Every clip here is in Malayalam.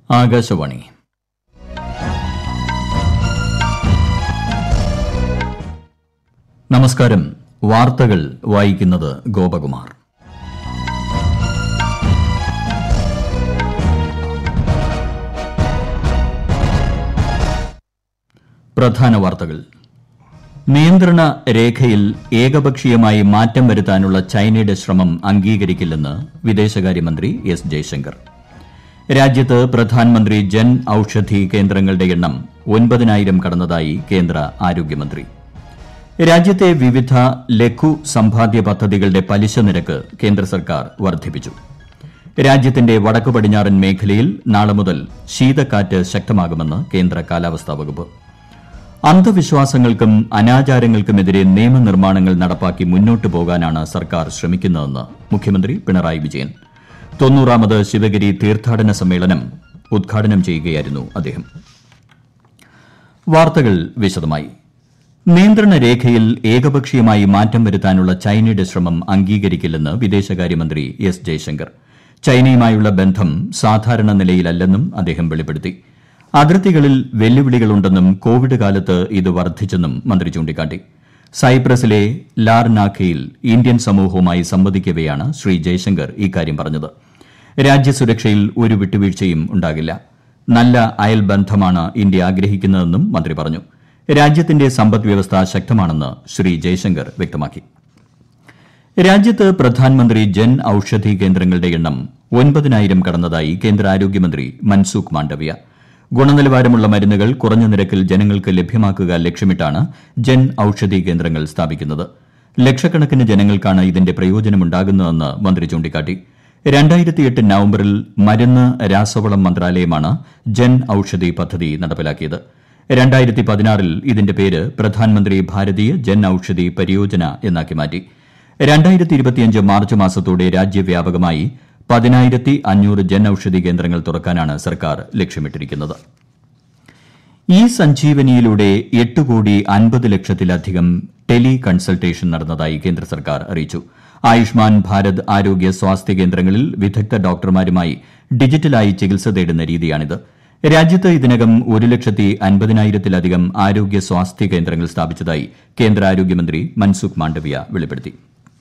ആകാശവാണി നമസ്കാരം വാർത്തകൾ വായിക്കുന്നത് ഗോപകുമാർ പ്രധാന വാർത്തകൾ നിയന്ത്രണ രേഖയിൽ ഏകപക്ഷീയമായി മാറ്റം വരുത്താനുള്ള ചൈനയുടെ ശ്രമം അംഗീകരിക്കില്ലെന്ന് വിദേശകാര്യമന്ത്രി എസ് ജയശങ്കർ രാജ്യത്ത് പ്രധാനമന്ത്രി ജൻ ഔഷധി കേന്ദ്രങ്ങളുടെ എണ്ണം ഒൻപതിനായിരം കടന്നതായി കേന്ദ്ര ആരോഗ്യമന്ത്രി രാജ്യത്തെ വിവിധ ലഘു സമ്പാദ്യ പദ്ധതികളുടെ പലിശ നിരക്ക് കേന്ദ്ര സർക്കാർ വർദ്ധിപ്പിച്ചു രാജ്യത്തിന്റെ വടക്കു പടിഞ്ഞാറൻ മേഖലയിൽ നാളെ മുതൽ ശീതക്കാറ്റ് ശക്തമാകുമെന്ന് കേന്ദ്ര കാലാവസ്ഥാ വകുപ്പ് അന്ധവിശ്വാസങ്ങൾക്കും അനാചാരങ്ങൾക്കുമെതിരെ നിയമനിർമ്മാണങ്ങൾ നടപ്പാക്കി മുന്നോട്ടു പോകാനാണ് സർക്കാർ ശ്രമിക്കുന്നതെന്ന് മുഖ്യമന്ത്രി പിണറായി വിജയൻ തൊണ്ണൂറാമത് ശിവഗിരി തീർത്ഥാടന സമ്മേളനം ഉദ്ഘാടനം ചെയ്യുകയായിരുന്നു അദ്ദേഹം വാർത്തകൾ വിശദമായി നിയന്ത്രണ രേഖയിൽ ഏകപക്ഷീയമായി മാറ്റം വരുത്താനുള്ള ചൈനയുടെ ശ്രമം അംഗീകരിക്കില്ലെന്ന് വിദേശകാര്യമന്ത്രി എസ് ജയശങ്കർ ചൈനയുമായുള്ള ബന്ധം സാധാരണ നിലയിലല്ലെന്നും അദ്ദേഹം വെളിപ്പെടുത്തി അതിർത്തികളിൽ വെല്ലുവിളികളുണ്ടെന്നും കോവിഡ് കാലത്ത് ഇത് വർദ്ധിച്ചെന്നും മന്ത്രി ചൂണ്ടിക്കാട്ടി സൈപ്രസിലെ ലാർനാഖയിൽ ഇന്ത്യൻ സമൂഹവുമായി സംവദിക്കവെയാണ് ശ്രീ ജയശങ്കർ ഇക്കാര്യം പറഞ്ഞത് രാജ്യസുരക്ഷയിൽ ഒരു വിട്ടുവീഴ്ചയും ഉണ്ടാകില്ല നല്ല അയൽബന്ധമാണ് ഇന്ത്യ ആഗ്രഹിക്കുന്നതെന്നും മന്ത്രി പറഞ്ഞു രാജ്യത്തിന്റെ സമ്പദ് വ്യവസ്ഥ ശക്തമാണെന്ന് ശ്രീ ജയശങ്കർ വ്യക്തമാക്കി രാജ്യത്ത് പ്രധാനമന്ത്രി ജൻ ഔഷധി കേന്ദ്രങ്ങളുടെ എണ്ണം ഒൻപതിനായിരം കടന്നതായി കേന്ദ്ര ആരോഗ്യമന്ത്രി മൻസുഖ് മാണ്ഡവ്യ ഗുണനിലവാരമുള്ള മരുന്നുകൾ കുറഞ്ഞ നിരക്കിൽ ജനങ്ങൾക്ക് ലഭ്യമാക്കുക ലക്ഷ്യമിട്ടാണ് ജൻ ഔഷധി കേന്ദ്രങ്ങൾ സ്ഥാപിക്കുന്നത് ലക്ഷക്കണക്കിന് ജനങ്ങൾക്കാണ് ഇതിന്റെ പ്രയോജനമുണ്ടാകുന്നതെന്ന് മന്ത്രി ചൂണ്ടിക്കാട്ടി രണ്ടായിരത്തിയെട്ട് നവംബറിൽ മരുന്ന് രാസവളം മന്ത്രാലയമാണ് ജൻ ഔഷധി പദ്ധതി നടപ്പിലാക്കിയത് രണ്ടായിരത്തി പതിനാറിൽ ഇതിന്റെ പേര് പ്രധാനമന്ത്രി ഭാരതീയ ജൻ ഔഷധി പരിയോജന എന്നാക്കി മാറ്റി രണ്ടായിരത്തി ഇരുപത്തിയഞ്ച് മാർച്ച് മാസത്തോടെ രാജ്യവ്യാപകമായി പതിനായിരത്തി അഞ്ഞൂറ് ജൻ ഔഷധി കേന്ദ്രങ്ങൾ തുറക്കാനാണ് സർക്കാർ ലക്ഷ്യമിട്ടിരിക്കുന്നത് ഇ സഞ്ജീവനിയിലൂടെ എട്ട് കോടി അൻപത് ലക്ഷത്തിലധികം ടെലി കൺസൾട്ടേഷൻ നടന്നതായി കേന്ദ്ര സർക്കാർ അറിയിച്ചു ആയുഷ്മാൻ ഭാരത് ആരോഗ്യ സ്വാസ്ഥ്യ കേന്ദ്രങ്ങളിൽ വിദഗ്ധ ഡോക്ടർമാരുമായി ഡിജിറ്റലായി ചികിത്സ തേടുന്ന രീതിയാണിത് രാജ്യത്ത് ഇതിനകം ഒരു ലക്ഷത്തി അൻപതിനായിരത്തിലധികം ആരോഗ്യ സ്വാസ്ഥ്യ കേന്ദ്രങ്ങൾ സ്ഥാപിച്ചതായി കേന്ദ്ര ആരോഗ്യമന്ത്രി മൻസുഖ് മാണ്ഡവ്യ വെളിപ്പെടുത്തി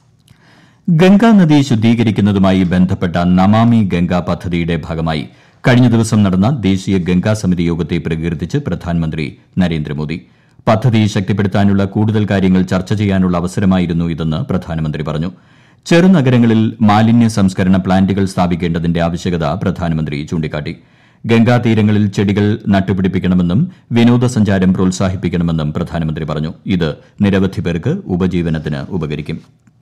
ഗംഗാനദി ശുദ്ധീകരിക്കുന്നതുമായി ബന്ധപ്പെട്ട നമാമി ഗംഗ പദ്ധതിയുടെ ഭാഗമായി കഴിഞ്ഞ ദിവസം നടന്ന ദേശീയ ഗംഗാ സമിതി യോഗത്തെ പ്രകീർത്തിച്ച് പ്രധാനമന്ത്രി നരേന്ദ്രമോദി പദ്ധതി ശക്തിപ്പെടുത്താനുള്ള കൂടുതൽ കാര്യങ്ങൾ ചർച്ച ചെയ്യാനുള്ള അവസരമായിരുന്നു ഇതെന്ന് പ്രധാനമന്ത്രി പറഞ്ഞു ചെറുനഗരങ്ങളിൽ മാലിന്യ സംസ്കരണ പ്ലാന്റുകൾ സ്ഥാപിക്കേണ്ടതിന്റെ ആവശ്യകത പ്രധാനമന്ത്രി ചൂണ്ടിക്കാട്ടി ഗംഗാതീരങ്ങളിൽ ചെടികൾ നട്ടുപിടിപ്പിക്കണമെന്നും വിനോദസഞ്ചാരം പ്രോത്സാഹിപ്പിക്കണമെന്നും പ്രധാനമന്ത്രി പറഞ്ഞു ഇത് നിരവധി പേർക്ക് ഉപജീവനത്തിന് ഉപകരിക്കും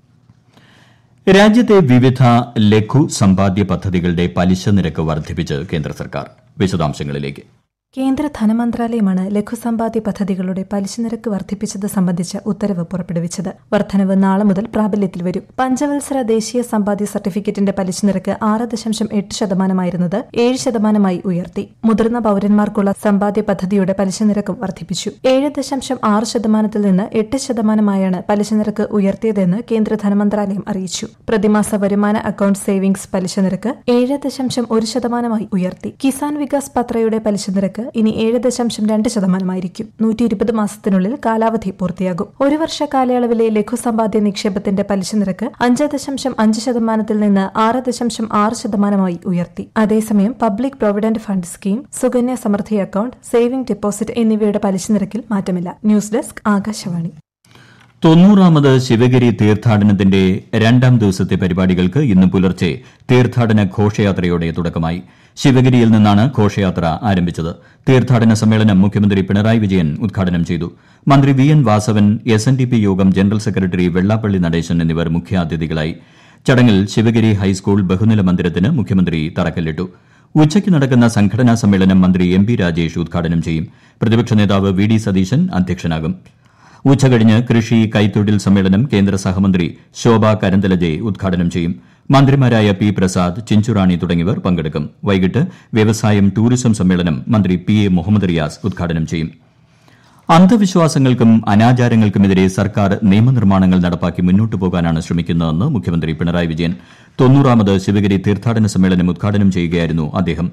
രാജ്യത്തെ വിവിധ ലഘു സമ്പാദ്യ പദ്ധതികളുടെ പലിശ നിരക്ക് വർദ്ധിപ്പിച്ച് കേന്ദ്ര സർക്കാർ വിശദാംശങ്ങളിലേക്ക് കേന്ദ്ര ധനമന്ത്രാലയമാണ് ലഘുസമ്പാദ്യ പദ്ധതികളുടെ പലിശ നിരക്ക് വർദ്ധിപ്പിച്ചത് സംബന്ധിച്ച ഉത്തരവ് പുറപ്പെടുവിച്ചത് വർധനവ് നാളെ മുതൽ പ്രാബല്യത്തിൽ വരും പഞ്ചവത്സര ദേശീയ സമ്പാദ്യ സർട്ടിഫിക്കറ്റിന്റെ പലിശ നിരക്ക് ആറ് ദശാംശം എട്ട് ശതമാനമായിരുന്നത് ഏഴ് ശതമാനമായി ഉയർത്തി മുതിർന്ന പൌരന്മാർക്കുള്ള സമ്പാദ്യ പദ്ധതിയുടെ പലിശ നിരക്കും വർദ്ധിപ്പിച്ചു ഏഴ് ദശാംശം ആറ് ശതമാനത്തിൽ നിന്ന് എട്ട് ശതമാനമായാണ് പലിശ നിരക്ക് ഉയർത്തിയതെന്ന് കേന്ദ്ര ധനമന്ത്രാലയം അറിയിച്ചു പ്രതിമാസ വരുമാന അക്കൌണ്ട് സേവിംഗ്സ് പലിശ നിരക്ക് ഏഴ് ദശാംശം ഒരു ശതമാനമായി ഉയർത്തി കിസാൻ വികാസ് പത്രയുടെ പലിശ നിരക്ക് ഇനി ഏഴ് ദശാംശം രണ്ട് ശതമാനമായിരിക്കും നൂറ്റി ഇരുപത് മാസത്തിനുള്ളിൽ കാലാവധി പൂർത്തിയാകും ഒരു വർഷ കാലയളവിലെ ലഘുസമ്പാദ്യ നിക്ഷേപത്തിന്റെ പലിശ നിരക്ക് അഞ്ച് ദശാംശം അഞ്ച് ശതമാനത്തിൽ നിന്ന് ആറ് ദശാംശം ആറ് ശതമാനമായി ഉയർത്തി അതേസമയം public provident fund scheme Sukanya Samriddhi account saving deposit എന്നിവയുടെ പലിശ നിരക്കിൽ മാറ്റമില്ല ന്യൂസ് ഡെസ്ക് ആകാശവാണി തൊണ്ണൂറാമത് ശിവഗിരി തീർത്ഥാടനത്തിന്റെ രണ്ടാം ദിവസത്തെ പരിപാടികൾക്ക് ഇന്ന് പുലർച്ചെ തീർത്ഥാടന ഘോഷയാത്രയോടെ തുടക്കമായി ശിവഗിരിയിൽ നിന്നാണ് ഘോഷയാത്ര ആരംഭിച്ചത് തീർത്ഥാടന സമ്മേളനം മുഖ്യമന്ത്രി പിണറായി വിജയൻ ഉദ്ഘാടനം ചെയ്തു മന്ത്രി V N Vasavan S N D P യോഗം ജനറൽ സെക്രട്ടറി വെള്ളാപ്പള്ളി നടേശൻ എന്നിവർ മുഖ്യാതിഥികളായി ചടങ്ങിൽ ശിവഗിരി ഹൈസ്കൂൾ ബഹുനില മന്ദിരത്തിന് മുഖ്യമന്ത്രി തറക്കല്ലിട്ടു ഉച്ചയ്ക്ക് നടക്കുന്ന സംഘടനാ സമ്മേളനം മന്ത്രി എം പി രാജേഷ് ഉദ്ഘാടനം ചെയ്യും പ്രതിപക്ഷ നേതാവ് വി ഡി സതീശൻ അധ്യക്ഷനാകും ഉച്ചകഴിഞ്ഞ് കൃഷി കൈത്തൊഴിൽ സമ്മേളനം കേന്ദ്ര സഹമന്ത്രി ശോഭ കരന്തലജെ ഉദ്ഘാടനം ചെയ്യും മന്ത്രിമാരായ പി പ്രസാദ് ചിഞ്ചുറാണി തുടങ്ങിയവർ പങ്കെടുക്കും വൈകിട്ട് വ്യവസായം ടൂറിസം സമ്മേളനം മന്ത്രി പി എ മുഹമ്മദ് റിയാസ് ഉദ്ഘാടനം ചെയ്യും അന്ധവിശ്വാസങ്ങൾക്കും അനാചാരങ്ങൾക്കുമെതിരെ സർക്കാർ നിയമനിർമ്മാണങ്ങൾ നടപ്പാക്കി മുന്നോട്ടു പോകാനാണ് ശ്രമിക്കുന്നതെന്ന് മുഖ്യമന്ത്രി പിണറായി വിജയൻ തൊണ്ണൂറാമത് ശിവഗിരി തീർത്ഥാടന സമ്മേളനം ഉദ്ഘാടനം ചെയ്യുകയായിരുന്നു അദ്ദേഹം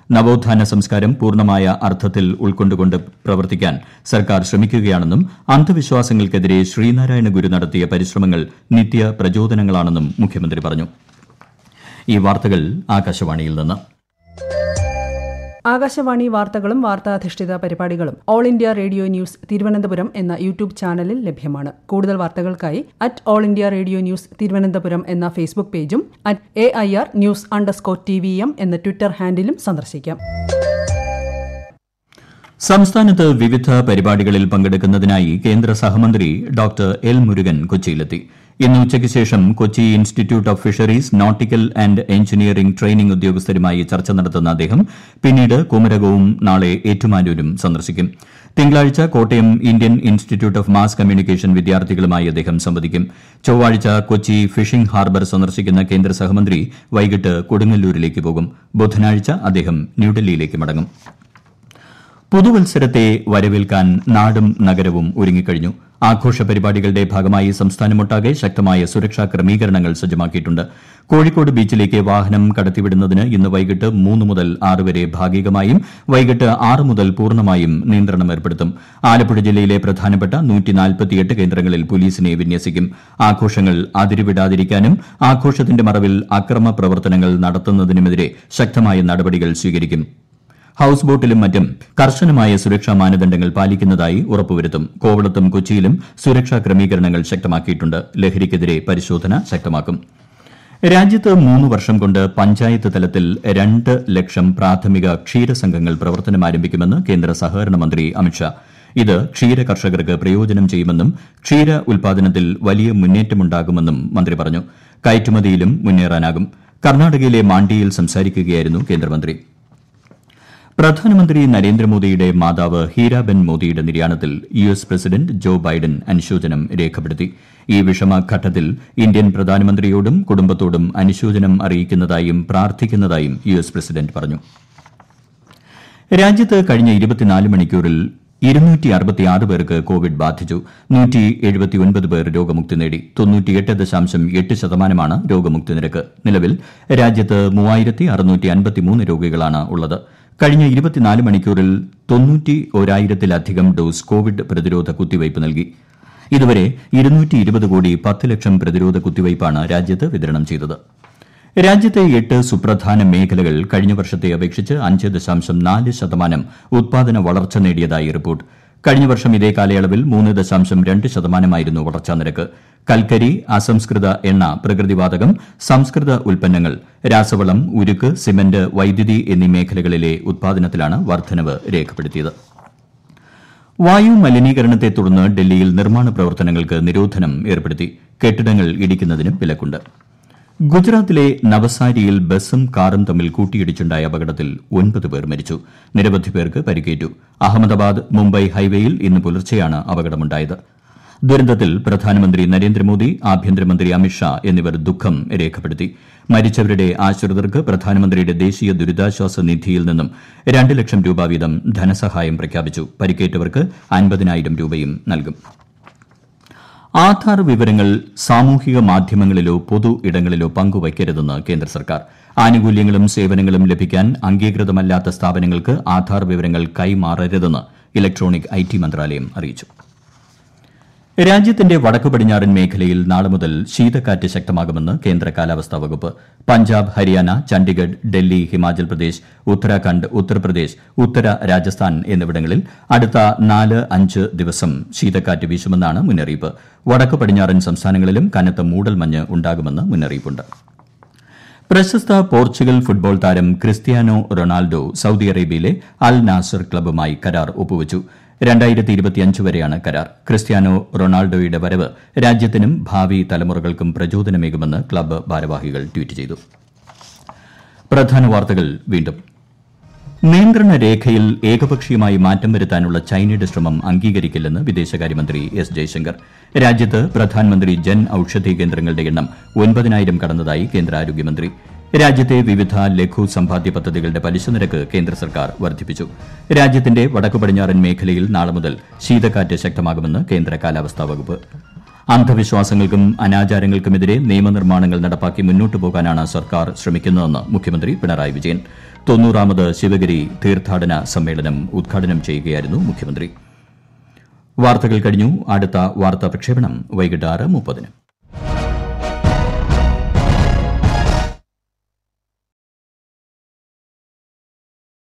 നവോത്ഥാന സംസ്കാരം പൂർണ്ണമായ അർത്ഥത്തിൽ ഉൾക്കൊണ്ടുകൊണ്ട് പ്രവർത്തിക്കാൻ സർക്കാർ ശ്രമിക്കുകയാണെന്നും അന്ധവിശ്വാസങ്ങൾക്കെതിരെ ശ്രീനാരായണ ഗുരു നടത്തിയ പരിശ്രമങ്ങൾ നിത്യ പ്രചോദനങ്ങളാണെന്നും മുഖ്യമന്ത്രി പറഞ്ഞു ഈ വാർത്തകൾ ആകാശവാണിയിൽ നിന്ന് ആകാശവാണി വാർത്തകളും വാർത്താധിഷ്ഠിത പരിപാടികളും all India radio news Thiruvananthapuram എന്ന യൂട്യൂബ് ചാനലിൽ ലഭ്യമാണ് കൂടുതൽ വാർത്തകൾക്കായി at all India radio news Thiruvananthapuram എന്ന ഫേസ്ബുക്ക് പേജും at A I R news underscore T V M എന്ന ട്വിറ്റർ ഹാൻഡിലും സന്ദർശിക്കാം സംസ്ഥാനത്ത് വിവിധ പരിപാടികളിൽ പങ്കെടുക്കുന്നതിനായി കേന്ദ്ര സഹമന്ത്രി ഡോക്ടർ എൽ മുരുകൻ കൊച്ചിയിലെത്തി ഇന്ന് ഉച്ചയ്ക്ക് ശേഷം Kochi institute of fisheries nautical and engineering training ഉദ്യോഗസ്ഥരുമായി ചർച്ച നടത്തുന്ന അദ്ദേഹം പിന്നീട് കുമരകവും നാളെ ഏറ്റുമാനൂരും സന്ദർശിക്കും തിങ്കളാഴ്ച Kottayam Indian institute of mass communication വിദ്യാർത്ഥികളുമായി അദ്ദേഹം സംവദിക്കും ചൊവ്വാഴ്ച കൊച്ചി ഫിഷിംഗ് ഹാർബർ സന്ദർശിക്കുന്ന കേന്ദ്ര സഹമന്ത്രി വൈകിട്ട് കൊടുങ്ങല്ലൂരിലേക്ക് പോകും ബുധനാഴ്ച അദ്ദേഹം ന്യൂഡൽഹിയിലേക്ക് മടങ്ങും പുതുവത്സരത്തെ വരവേൽക്കാൻ നാടും നഗരവും ഒരുങ്ങിക്കഴിഞ്ഞു ആഘോഷ പരിപാടികളുടെ ഭാഗമായി സംസ്ഥാനമൊട്ടാകെ ശക്തമായ സുരക്ഷാ ക്രമീകരണങ്ങൾ സജ്ജമാക്കിയിട്ടുണ്ട് കോഴിക്കോട് ബീച്ചിലേക്ക് വാഹനം കടത്തിവിടുന്നതിന് ഇന്ന് വൈകിട്ട് മൂന്ന് മുതൽ ആറ് വരെ ഭാഗികമായും വൈകിട്ട് ആറ് മുതൽ പൂർണ്ണമായും നിയന്ത്രണം ഏർപ്പെടുത്തും ആലപ്പുഴ ജില്ലയിലെ പ്രധാനപ്പെട്ട കേന്ദ്രങ്ങളിൽ പോലീസിനെ വിന്യസിക്കും ആഘോഷങ്ങൾ അതിരുവിടാതിരിക്കാനും ആഘോഷത്തിന്റെ മറവിൽ അക്രമ പ്രവർത്തനങ്ങൾ നടത്തുന്നതിനുമെതിരെ ശക്തമായ നടപടികൾ സ്വീകരിക്കും ഹൌസ് ബോട്ടിലും മറ്റും കർശനമായ സുരക്ഷാ മാനദണ്ഡങ്ങൾ പാലിക്കുന്നതായി ഉറപ്പുവരുത്തും കോവളത്തും കൊച്ചിയിലും സുരക്ഷാ ക്രമീകരണങ്ങൾ ശക്തമാക്കിയിട്ടുണ്ട് ലഹരിക്കെതിരെ പരിശോധന ശക്തമാക്കും രാജ്യത്ത് മൂന്ന് വർഷം കൊണ്ട് പഞ്ചായത്ത് തലത്തിൽ രണ്ട് ലക്ഷം പ്രാഥമിക ക്ഷീരസംഘങ്ങൾ പ്രവർത്തനം ആരംഭിക്കുമെന്ന് കേന്ദ്ര സഹകരണ മന്ത്രി അമിത്ഷാ ഇത് ക്ഷീര കർഷകർക്ക് പ്രയോജനം ചെയ്യുമെന്നും ക്ഷീര ഉൽപാദനത്തിൽ വലിയ മുന്നേറ്റമുണ്ടാകുമെന്നും മന്ത്രി പറഞ്ഞു കയറ്റുമതിയിലും മുന്നേറാനാകും കർണാടകയിലെ മാണ്ടിയിൽ സംസാരിക്കുകയായിരുന്നു കേന്ദ്രമന്ത്രി പ്രധാനമന്ത്രി നരേന്ദ്രമോദിയുടെ മാതാവ് ഹീരാബെൻ മോദിയുടെ നിര്യാണത്തിൽ U S president Joe Biden അനുശോചനം രേഖപ്പെടുത്തി ഈ വിഷമഘട്ടത്തിൽ ഇന്ത്യൻ പ്രധാനമന്ത്രിയോടും കുടുംബത്തോടും അനുശോചനം അറിയിക്കുന്നതായും പ്രാർത്ഥിക്കുന്നതായും യു എസ് പ്രസിഡന്റ് പറഞ്ഞു രാജ്യത്ത് കഴിഞ്ഞ ഇരുപത്തിനാല് മണിക്കൂറിൽ ഇരുന്നൂറ്റി അറുപത്തിയാറ് പേർക്ക് കോവിഡ് ബാധിച്ചു നൂറ്റി എഴുപത്തിയൊൻപത് പേർ രോഗമുക്തി നേടി തൊണ്ണൂറ്റിയെട്ട് ദശാംശം എട്ട് ശതമാനമാണ് രോഗമുക്തി നിരക്ക് നിലവിൽ രാജ്യത്ത് മൂവായിരത്തി അറുന്നൂറ്റി അൻപത്തിമൂന്ന് രോഗികളാണ് ഉള്ളത് കഴിഞ്ഞ ഇരുപത്തിനാല് മണിക്കൂറിൽ തൊണ്ണൂറ്റി ഒരായിരത്തിലധികം ഡോസ് കോവിഡ് പ്രതിരോധ കുത്തിവയ്പ് നൽകി ഇതുവരെ ഇരുന്നൂറ്റി ഇരുപത് കോടി പത്ത് ലക്ഷം പ്രതിരോധ കുത്തിവയ്പ്പാണ് രാജ്യത്ത് വിതരണം ചെയ്തത് രാജ്യത്തെ എട്ട് സുപ്രധാന മേഖലകൾ കഴിഞ്ഞ വർഷത്തെ അപേക്ഷിച്ച് അഞ്ച് ദശാംശം നാല് ശതമാനം ഉത്പാദന വളർച്ച നേടിയതായി റിപ്പോർട്ട് കഴിഞ്ഞ വർഷം ഇതേ കാലയളവിൽ മൂന്ന് ദശാംശം രണ്ട് ശതമാനമായിരുന്നു വളർച്ചാ നിരക്ക് കൽക്കരി അസംസ്കൃത എണ്ണ പ്രകൃതിവാതകം സംസ്കൃത ഉൽപ്പന്നങ്ങൾ രാസവളം ഉരുക്ക് സിമന്റ് വൈദ്യുതി എന്നീ മേഖലകളിലെ ഉത്പാദനത്തിലാണ് വർധനവ് രേഖപ്പെടുത്തിയത് വായു മലിനീകരണത്തെ തുടർന്ന് ഡൽഹിയിൽ നിർമ്മാണ പ്രവർത്തനങ്ങൾക്ക് നിരോധനം ഏർപ്പെടുത്തി കെട്ടിടങ്ങൾ ഇടിക്കുന്നതിനും വിലക്കുണ്ട് ഗുജറാത്തിലെ നവസാരിയിൽ ബസും കാറും തമ്മിൽ കൂട്ടിയിടിച്ചുണ്ടായ അപകടത്തിൽ ഒൻപത് പേർ മരിച്ചു നിരവധി പേർക്ക് പരിക്കേറ്റു അഹമ്മദാബാദ് മുംബൈ ഹൈവേയിൽ ഇന്ന് പുലർച്ചെയാണ് അപകടമുണ്ടായത് ദുരന്തത്തിൽ പ്രധാനമന്ത്രി നരേന്ദ്രമോദി ആഭ്യന്തരമന്ത്രി അമിത്ഷാ എന്നിവർ ദുഃഖം രേഖപ്പെടുത്തി മരിച്ചവരുടെ ആശ്രിതർക്ക് പ്രധാനമന്ത്രിയുടെ ദേശീയ ദുരിതാശ്വാസ നിധിയിൽ നിന്നും രണ്ട് ലക്ഷം രൂപ വീതം ധനസഹായം പ്രഖ്യാപിച്ചു പരിക്കേറ്റവർക്ക് അൻപതിനായിരം രൂപയും നൽകും ആധാർ വിവരങ്ങൾ സാമൂഹിക മാധ്യമങ്ങളിലോ പൊതു ഇടങ്ങളിലോ പങ്കുവയ്ക്കരുതെന്ന് കേന്ദ്ര സർക്കാർ ആനുകൂല്യങ്ങളും സേവനങ്ങളും ലഭിക്കാൻ അംഗീകൃതമല്ലാത്ത സ്ഥാപനങ്ങൾക്ക് ആധാർ വിവരങ്ങൾ കൈമാറരുതെന്ന് ഇലക്ട്രോണിക് ഐ ടി മന്ത്രാലയം അറിയിച്ചു രാജ്യത്തിന്റെ വടക്കു പടിഞ്ഞാറൻ മേഖലയിൽ നാളെ മുതൽ ശീതക്കാറ്റ് ശക്തമാകുമെന്ന് കേന്ദ്ര കാലാവസ്ഥാ വകുപ്പ് പഞ്ചാബ് ഹരിയാന ചണ്ഡിഗഡ് ഡൽഹി ഹിമാചൽ പ്രദേശ് ഉത്തരാഖണ്ഡ് ഉത്തർപ്രദേശ് ഉത്തര രാജസ്ഥാൻ എന്നിവിടങ്ങളിൽ അടുത്ത നാല് അഞ്ച് ദിവസം ശീതക്കാറ്റ് വീശുമെന്നാണ് മുന്നറിയിപ്പ് വടക്കു പടിഞ്ഞാറൻ സംസ്ഥാനങ്ങളിലും കനത്ത മൂടൽമഞ്ഞ് ഉണ്ടാകുമെന്ന് മുന്നറിയിപ്പുണ്ട് പ്രശസ്ത പോർച്ചുഗൽ ഫുട്ബോൾ താരം ക്രിസ്ത്യാനോ റൊണാൾഡോ സൌദി അറേബ്യയിലെ അൽ നാസർ ക്ലബ്ബുമായി കരാർ ഒപ്പുവച്ചു രണ്ടായിരത്തി ഇരുപത്തിയഞ്ച് വരെയാണ് കരാർ ക്രിസ്ത്യാനോ റൊണാൾഡോയുടെ വരവ് രാജ്യത്തിനും ഭാവി തലമുറകൾക്കും പ്രചോദനമേകുമെന്ന് ക്ലബ്ബ് ഭാരവാഹികൾ ട്വീറ്റ് ചെയ്തു പ്രധാന വാർത്തകൾ വീണ്ടും നിയന്ത്രണ രേഖയിൽ ഏകപക്ഷീയമായി മാറ്റം വരുത്താനുള്ള ചൈനയുടെ ശ്രമം അംഗീകരിക്കില്ലെന്ന് വിദേശകാര്യമന്ത്രി എസ് ജയശങ്കർ രാജ്യത്ത് പ്രധാനമന്ത്രി ജൻ ഔഷധി കേന്ദ്രങ്ങളുടെ എണ്ണം ഒൻപതിനായിരം കടന്നതായി കേന്ദ്ര ആരോഗ്യമന്ത്രി രാജ്യത്തെ വിവിധ ലഘു സമ്പാദ്യ പദ്ധതികളുടെ പലിശ നിരക്ക് കേന്ദ്ര സർക്കാർ വർദ്ധിപ്പിച്ചു രാജ്യത്തിന്റെ വടക്കു പടിഞ്ഞാറൻ മേഖലയിൽ നാളെ മുതൽ ശീതക്കാറ്റ് ശക്തമാകുമെന്ന് കേന്ദ്ര കാലാവസ്ഥാ വകുപ്പ് അന്ധവിശ്വാസങ്ങൾക്കും അനാചാരങ്ങൾക്കുമെതിരെ നിയമനിർമ്മാണങ്ങൾ നടപ്പാക്കി മുന്നോട്ടു പോകാനാണ് സർക്കാർ ശ്രമിക്കുന്നതെന്ന് മുഖ്യമന്ത്രി പിണറായി വിജയൻ തൊണ്ണൂറാമത് ശിവഗിരി തീർത്ഥാടന സമ്മേളനം ഉദ്ഘാടനം ചെയ്യുകയായിരുന്നു മുഖ്യമന്ത്രി വാർത്തകൾ കഴിഞ്ഞു അടുത്ത വാർത്താ പ്രക്ഷേപണം വൈകിട്ട് ആറ് മുപ്പതിന്